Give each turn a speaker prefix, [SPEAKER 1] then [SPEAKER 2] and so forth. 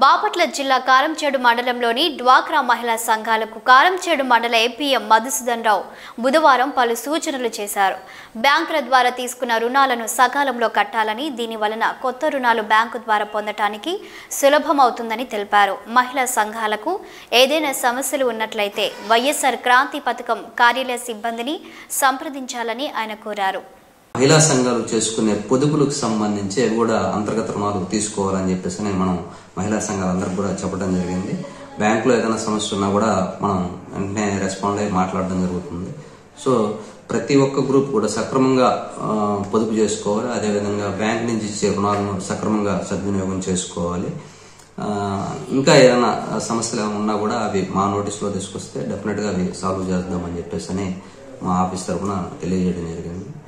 [SPEAKER 1] బాపట్ల జిల్లా కారంచేడు మండలంలోని డ్వాక్రా మహిళా సంఘాలకు కారంచేడు మండల ఏపీఎం మధుసూదన్ రావు బుధవారం పలు సూచనలు చేశారు బ్యాంకుల ద్వారా తీసుకున్న రుణాలను సకాలంలో కట్టాలని దీని వలన కొత్త రుణాలు బ్యాంకు ద్వారా పొందటానికి సులభమవుతుందని తెలిపారు మహిళా సంఘాలకు ఏదైనా సమస్యలు ఉన్నట్లయితే వైఎస్ఆర్ క్రాంతి పథకం కార్యాలయ సిబ్బందిని సంప్రదించాలని ఆయన కోరారు
[SPEAKER 2] మహిళా సంఘాలు చేసుకునే పొదుపులకు సంబంధించి అవి కూడా అంతర్గత రుణాలు తీసుకోవాలని చెప్పేసి నేను మనం మహిళా సంఘాలందరికీ కూడా చెప్పడం జరిగింది బ్యాంకులో ఏదైనా సమస్య ఉన్నా కూడా మనం వెంటనే రెస్పాండ్ అయ్యి మాట్లాడడం జరుగుతుంది సో ప్రతి ఒక్క గ్రూప్ కూడా సక్రమంగా ఆ, పొదుపు చేసుకోవాలి అదేవిధంగా బ్యాంక్ నుంచి ఇచ్చే రుణాలను సక్రమంగా సద్వినియోగం చేసుకోవాలి ఆ, ఇంకా ఏదైనా సమస్యలు ఏమైనా ఉన్నా కూడా అవి మా నోటీస్లో తీసుకొస్తే డెఫినెట్గా అవి సాల్వ్ చేద్దామని చెప్పేసి అని మా ఆఫీస్ తరఫున తెలియజేయడం జరిగింది